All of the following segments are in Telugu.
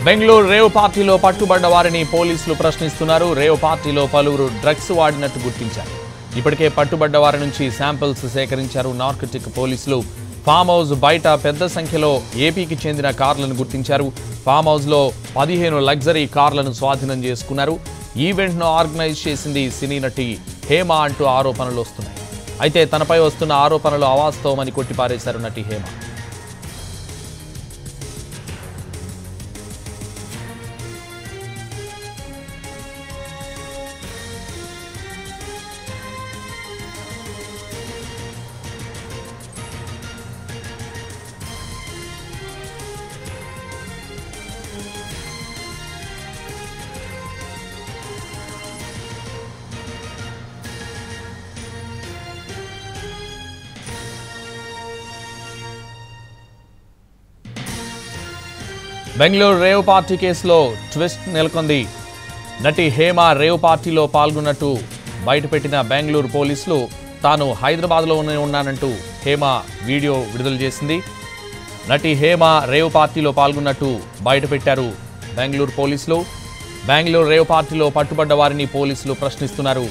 బెంగళూరు రేవ్ పార్టీలో పట్టుబడ్డ వారిని పోలీసులు ప్రశ్నిస్తున్నారు రేవ్ పార్టీలో పలువురు డ్రగ్స్ వాడినట్టు గుర్తించారు ఇప్పటికే పట్టుబడ్డ వారి నుంచి శాంపిల్స్ సేకరించారు నార్కటిక్ పోలీసులు ఫామ్ హౌస్ బయట పెద్ద సంఖ్యలో ఏపీకి చెందిన కార్లను గుర్తించారు ఫామ్ హౌస్లో పదిహేను లగ్జరీ కార్లను స్వాధీనం చేసుకున్నారు ఈవెంట్ను ఆర్గనైజ్ చేసింది సినీ నటి హేమ అంటూ ఆరోపణలు వస్తున్నాయి అయితే తనపై వస్తున్న ఆరోపణలు అవాస్తవమని కొట్టిపారేశారు నటి హేమ బెంగళూరు రేవ్ పార్టీ కేసులో ట్విస్ట్ నెలకొంది నటి హేమ రేవ్ పార్టీలో పాల్గొన్నట్టు బయటపెట్టిన బెంగళూరు పోలీసులు తాను హైదరాబాద్లోనే ఉన్నానంటూ హేమ వీడియో విడుదల చేసింది నటి హేమ రేవ్ పార్టీలో పాల్గొన్నట్టు బయటపెట్టారు బెంగళూరు పోలీసులు బెంగళూరు రేవ్ పార్టీలో పట్టుబడ్డ వారిని పోలీసులు ప్రశ్నిస్తున్నారు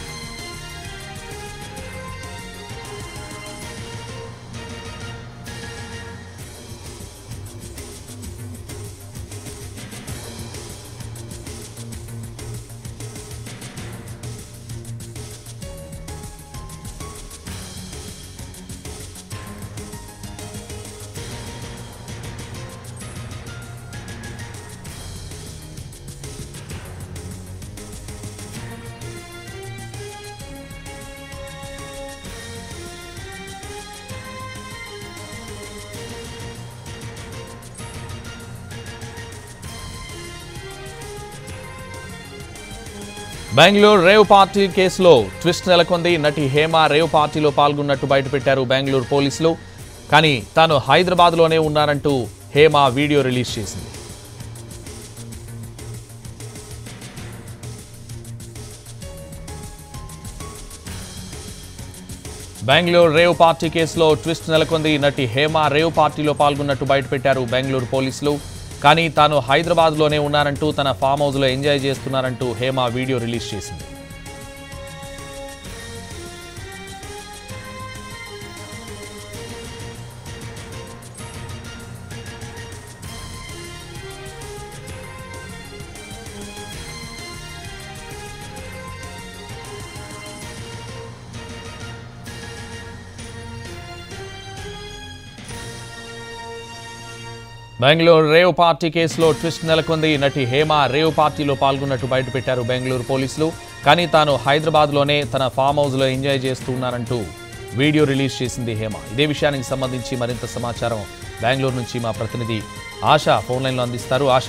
బెంగళూరు రేవ్ పార్టీ కేసులో ట్విస్ట్ నెలకొంది నటి హేమ రేవ్ పార్టీలో పాల్గొన్నట్టు బయటపెట్టారు బెంగళూరు పోలీసులు కానీ తాను హైదరాబాద్లోనే ఉన్నానంటూ హేమ వీడియో రిలీజ్ చేసింది బెంగళూరు రేవ్ పార్టీ కేసులో ట్విస్ట్ నెలకొంది నటి హేమ రేవ్ పార్టీలో పాల్గొన్నట్టు బయటపెట్టారు బెంగళూరు పోలీసులు కానీ తాను హైదరాబాద్లోనే ఉన్నానంటూ తన ఫామ్ హౌస్లో ఎంజాయ్ చేస్తున్నారంటూ హేమ వీడియో రిలీజ్ చేసింది బెంగళూరు రేవ్ పార్టీ కేసులో ట్విస్ట్ నెలకొంది నటి హేమ రేవ్ పార్టీలో పాల్గొన్నట్టు బయటపెట్టారు బెంగళూరు పోలీసులు కానీ తాను హైదరాబాద్లోనే తన ఫామ్ హౌస్లో ఎంజాయ్ చేస్తున్నానంటూ వీడియో రిలీజ్ చేసింది హేమ ఇదే విషయానికి సంబంధించి మరింత సమాచారం బెంగళూరు నుంచి మా ప్రతినిధి ఆశ ఫోన్ లైన్లో అందిస్తారు ఆశ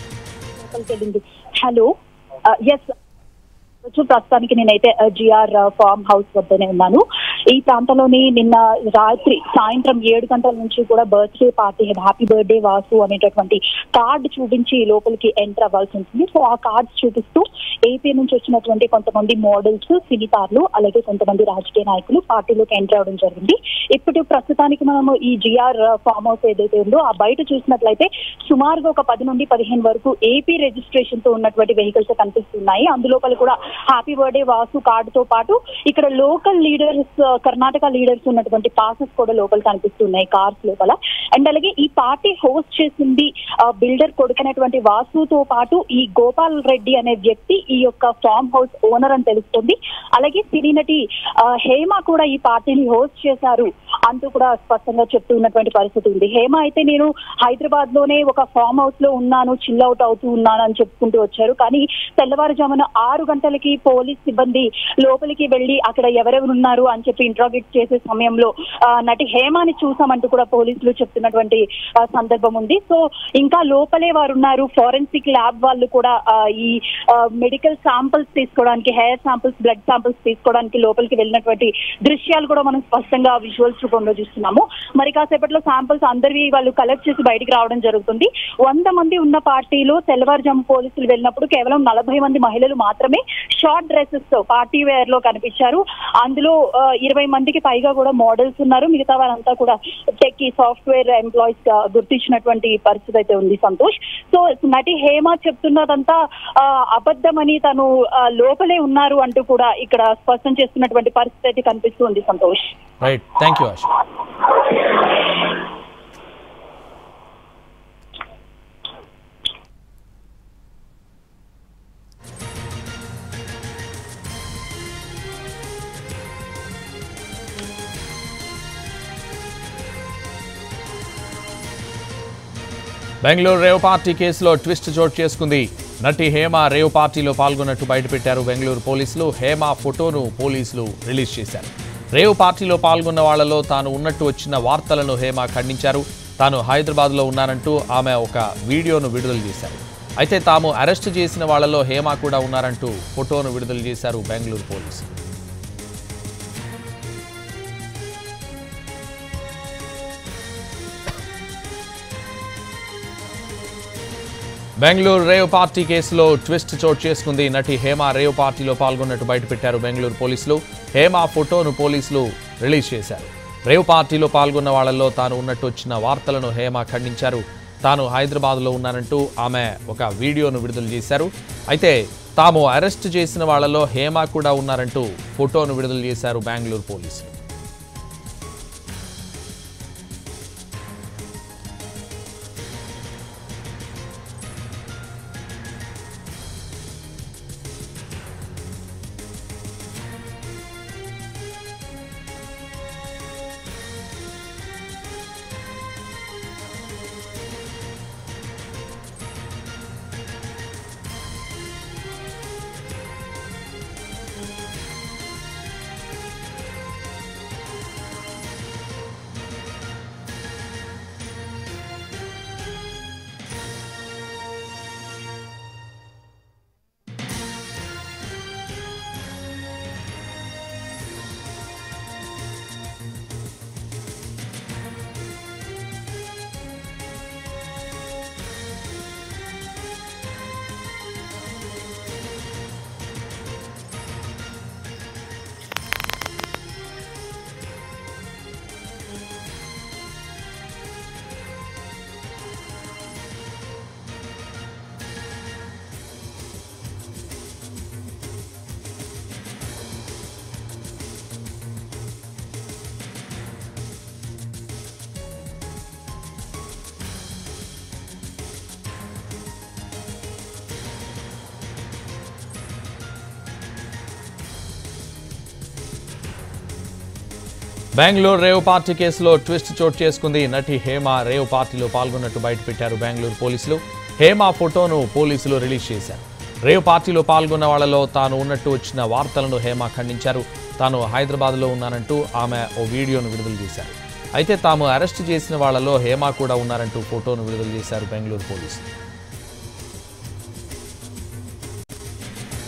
లోపలికి హలో ఎస్ ప్రస్తుతానికి నేనైతే జిఆర్ ఫార్మ్ హౌస్ వద్దనే ఉన్నాను ఈ ప్రాంతంలోని నిన్న రాత్రి సాయంత్రం ఏడు గంటల నుంచి కూడా birthday party happy birthday Vasu అనేటటువంటి కార్డ్ చూపించి లోపలికి ఎంటర్ అవ్వాల్సి ఉంటుంది సో ఆ కార్డ్స్ చూపిస్తూ ఏపీ నుంచి వచ్చినటువంటి కొంతమంది మోడల్స్ సినితార్లు అలాగే కొంతమంది రాజకీయ నాయకులు పార్టీలోకి ఎంటర్ అవడం జరిగింది ఇప్పుడు ప్రస్తుతానికి మనము ఈ జిఆర్ ఫామ్ హౌస్ ఏదైతే ఉందో ఆ బయట చూసినట్లయితే సుమారుగా ఒక పది నుండి పదిహేను వరకు ఏపీ రిజిస్ట్రేషన్ తో ఉన్నటువంటి వెహికల్స్ కనిపిస్తున్నాయి అందులోపల కూడా హ్యాపీ బర్త్డే వాసు కార్డు తో పాటు ఇక్కడ లోకల్ లీడర్స్ కర్ణాటక లీడర్స్ ఉన్నటువంటి పాసెస్ కూడా లోపల కనిపిస్తున్నాయి కార్స్ లోపల అండ్ అలాగే ఈ పార్టీ హోస్ట్ చేసింది బిల్డర్ కొడుకునేటువంటి వాసుతో పాటు ఈ గోపాల్ రెడ్డి అనే వ్యక్తి ఈ యొక్క ఫామ్ హౌస్ ఓనర్ అని తెలుస్తుంది అలాగే సినీ నటి ఆ, హేమ కూడా ఈ పార్టీని హోస్ట్ చేశారు అంటూ కూడా స్పష్టంగా చెప్తూ ఉన్నటువంటి పరిస్థితి ఉంది హేమ అయితే నేను హైదరాబాద్ లోనే ఒక ఫామ్ హౌస్ లో ఉన్నాను చిల్ అవుట్ అవుతూ ఉన్నాను అని చెప్పుకుంటూ వచ్చారు కానీ తెల్లవారుజామున ఆరు గంటలకి పోలీస్ సిబ్బంది లోపలికి వెళ్లి అక్కడ ఎవరెవరు ఉన్నారు అని చెప్పి ఇంట్రాగేట్ చేసే సమయంలో ఆ, నటి హేమాని చూసామంటూ కూడా పోలీసులు చెప్తున్నటువంటి ఆ, సందర్భం ఉంది సో ఇంకా లోపలే వారు ఉన్నారు ఫోరెన్సిక్ ల్యాబ్ వాళ్ళు కూడా ఆ, ఈ మెడికల్ శాంపిల్స్ తీసుకోవడానికి హెయిర్ శాంపిల్స్ బ్లడ్ శాంపిల్స్ తీసుకోవడానికి లోపలికి వెళ్ళినటువంటి దృశ్యాలు కూడా మనం స్పష్టంగా విజువల్స్ రూపంలో చూస్తున్నాము మరి కాసేపట్లో శాంపిల్స్ అందరివి వాళ్ళు కలెక్ట్ చేసి బయటికి రావడం జరుగుతుంది వంద మంది ఉన్న పార్టీలో తెల్లవారుజాము పోలీసులు వెళ్ళినప్పుడు కేవలం నలభై మంది మహిళలు మాత్రమే షార్ట్ డ్రెస్సెస్ తో పార్టీ వేర్ లో కనిపించారు అందులో ఆ, ఇరవై మందికి పైగా కూడా మోడల్స్ ఉన్నారు మిగతా వారంతా కూడా టెక్ సాఫ్ట్వేర్ ఎంప్లాయీస్ గా గుర్తించినటువంటి పరిస్థితి అయితే ఉంది సంతోష్ సో నటి హేమ చెప్తున్నదంతా ఆ, అబద్ధమని తను ఆ, లోపలే ఉన్నారు అంటూ కూడా ఇక్కడ స్పష్టం చేస్తున్నటువంటి పరిస్థితి అయితే కనిపిస్తుంది Santosh right thank you Asha Bengaluru rave party కేసులో ట్విస్ట్ చోటు చేసుకుంది నటి హేమ రేవ్ పార్టీలో పాల్గొన్నట్టు బయటపెట్టారు బెంగళూరు పోలీసులు హేమ ఫోటోను పోలీసులు రిలీజ్ చేశారు రేవ్ పార్టీలో పాల్గొన్న వాళ్లలో తాను ఉన్నట్టు వచ్చిన వార్తలను హేమ ఖండించారు తాను హైదరాబాద్లో ఉన్నానంటూ ఆమె ఒక వీడియోను విడుదల చేశారు అయితే తాము అరెస్ట్ చేసిన వాళ్లలో హేమ కూడా ఉన్నారంటూ ఫోటోను విడుదల చేశారు బెంగళూరు పోలీసులు బెంగళూరు రేవ్ పార్టీ కేసులో ట్విస్ట్ చోటు చేసుకుంది నటి హేమ రేవ్ పార్టీలో పాల్గొన్నట్టు బయటపెట్టారు బెంగళూరు పోలీసులు హేమ ఫోటోను పోలీసులు రిలీజ్ చేశారు రేవ్ పార్టీలో పాల్గొన్న వాళ్లలో తాను ఉన్నట్టు వచ్చిన వార్తలను హేమ ఖండించారు తాను హైదరాబాద్లో ఉన్నానంటూ ఆమె ఒక వీడియోను విడుదల చేశారు అయితే తాము అరెస్ట్ చేసిన వాళ్లలో హేమ కూడా ఉన్నారంటూ ఫోటోను విడుదల చేశారు బెంగళూరు పోలీసులు బెంగళూరు రేవ్ పార్టీ కేసులో ట్విస్ట్ చోటు చేసుకుంది నటి హేమ రేవ్ పార్టీలో పాల్గొన్నట్టు బయటపెట్టారు బెంగళూరు పోలీసులు హేమ ఫోటోను పోలీసులు రిలీజ్ చేశారు రేవ్ పార్టీలో పాల్గొన్న వాళ్లలో తాను ఉన్నట్టు వచ్చిన వార్తలను హేమ ఖండించారు తాను హైదరాబాద్లో ఉన్నానంటూ ఆమె ఓ వీడియోను విడుదల చేశారు అయితే తాము అరెస్ట్ చేసిన వాళ్లలో హేమ కూడా ఉన్నారంటూ ఫోటోను విడుదల చేశారు బెంగళూరు పోలీసులు